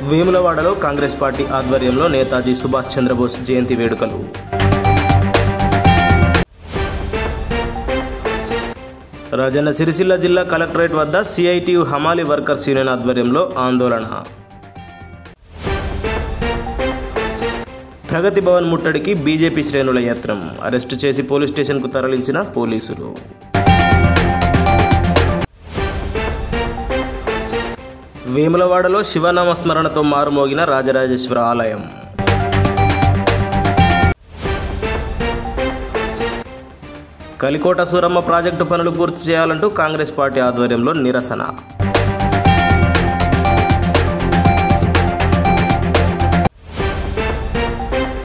వేములవాడలో కాంగ్రెస్ పార్టీ ఆధ్వర్యంలో నేతాజీ సుభాష్ చంద్రబోస్ జయంతి వేడుకలు రాజన్న సిరిసిల్ల జిల్లా కలెక్టరేట్ వద్ద సిఐటియు హమాలి వర్కర్స్ యూనియన్ ఆధ్వర్యంలో ఆందోళన ప్రగతి భవన్ ముట్టడికి బీజేపీ శ్రేణుల యత్నం అరెస్టు చేసి పోలీస్ స్టేషన్కు తరలించిన పోలీసులు వేములవాడలో శివనామ స్మరణతో మారుమోగిన రాజరాజేశ్వర ఆలయం కలికోట సూరమ్మ ప్రాజెక్టు పనులు పూర్తి చేయాలంటూ కాంగ్రెస్ పార్టీ ఆధ్వర్యంలో నిరసన